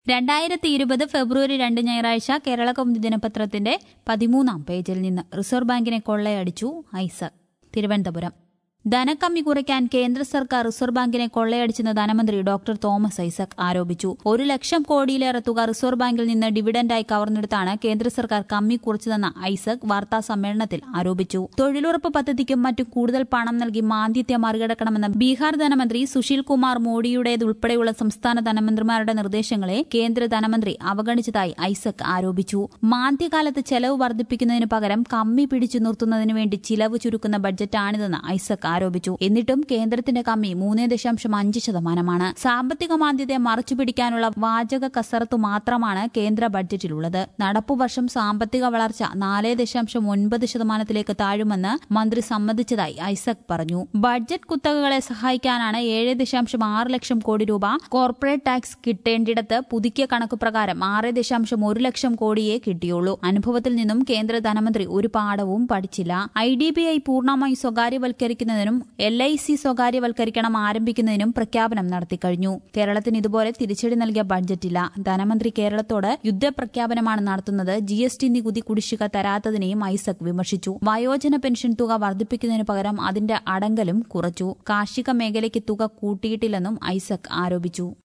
രണ്ടായിരത്തി ഇരുപത് ഫെബ്രുവരി രണ്ട് ഞായറാഴ്ച കേരള കൗമുദി ദിനപത്രത്തിന്റെ പതിമൂന്നാം പേജിൽ നിന്ന് റിസർവ് ബാങ്കിനെ കൊള്ളയടിച്ചു ഐസക് തിരുവനന്തപുരം ധനക്കമ്മി കുറയ്ക്കാൻ കേന്ദ്ര സർക്കാർ റിസർവ് ബാങ്കിനെ കൊള്ളയടിച്ചെന്ന് ധനമന്ത്രി ഡോക്ടർ തോമസ് ഐസക് ആരോപിച്ചു ഒരു ലക്ഷം കോടിയിലേറെ തുക റിസർവ് ബാങ്കിൽ നിന്ന് ഡിവിഡന്റായി കവർന്നെടുത്താണ് കേന്ദ്ര സർക്കാർ കമ്മി കുറച്ചതെന്ന് ഐസക് വാർത്താ സമ്മേളനത്തിൽ ആരോപിച്ചു തൊഴിലുറപ്പ് പദ്ധതിക്കും മറ്റും കൂടുതൽ പണം നൽകി മാന്ദ്യത്തെ മറികടക്കണമെന്ന ബീഹാർ ധനമന്ത്രി സുശീൽ കുമാർ മോഡിയുടേതുൾപ്പെടെയുള്ള സംസ്ഥാന ധനമന്ത്രിമാരുടെ നിർദ്ദേശങ്ങളെ കേന്ദ്ര ധനമന്ത്രി അവഗണിച്ചതായി ഐസക് ആരോപിച്ചു മാന്ദ്യകാലത്ത് ചെലവ് വർദ്ധിപ്പിക്കുന്നതിന് പകരം കമ്മി പിടിച്ചു നിർത്തുന്നതിന് വേണ്ടി ചിലവ് ചുരുക്കുന്ന ബഡ്ജറ്റാണിതെന്ന് ഐസക് ആരോപിച്ചു എന്നിട്ടും കേന്ദ്രത്തിന്റെ കമ്മി മൂന്നേ ദശാംശം അഞ്ച് ശതമാനമാണ് സാമ്പത്തിക മാന്ദ്യത്തെ മറച്ചുപിടിക്കാനുള്ള വാചക കസരത്തു മാത്രമാണ് കേന്ദ്ര ബഡ്ജറ്റിലുള്ളത് നടപ്പുവർഷം സാമ്പത്തിക വളർച്ച നാല് ദശാംശം ഒൻപത് ശതമാനത്തിലേക്ക് താഴുമെന്ന് മന്ത്രി സമ്മതിച്ചതായി ഐസക് പറഞ്ഞു ബഡ്ജറ്റ് കുത്തകകളെ സഹായിക്കാനാണ് ഏഴ് ദശാംശം ആറ് ലക്ഷം കോടി രൂപ കോർപ്പറേറ്റ് ടാക്സ് കിട്ടേണ്ടിടത്ത് പുതുക്കിയ കണക്ക് പ്രകാരം ആറ് ദശാംശം ഒരു ലക്ഷം കോടിയേ കിട്ടിയുള്ളൂ അനുഭവത്തിൽ നിന്നും കേന്ദ്ര ധനമന്ത്രി ഒരു പാഠവും പഠിച്ചില്ല ഐ ഡി ബി ഐ പൂർണ്ണമായി സ്വകാര്യവൽക്കരിക്കുന്നതിനും എൽ ഐ സി സ്വകാര്യവൽക്കരിക്കണം ആരംഭിക്കുന്നതിനും പ്രഖ്യാപനം നടത്തിക്കഴിഞ്ഞു കേരളത്തിന് ഇതുപോലെ തിരിച്ചടി നൽകിയ ബഡ്ജറ്റില്ല ധനമന്ത്രി കേരളത്തോട് യുദ്ധപ്രഖ്യാപനമാണ് നടത്തുന്നത് ജി എസ് ടി നികുതി കുടിശ്ശിക തരാത്തതിനെയും ഐസക് വിമർശിച്ചു വയോജന പെൻഷൻ തുക വർദ്ധിപ്പിക്കുന്നതിന് പകരം അതിന്റെ അടങ്കലും കുറച്ചു കാർഷിക മേഖലയ്ക്ക് തുക കൂട്ടിയിട്ടില്ലെന്നും ഐസക് ആരോപിച്ചു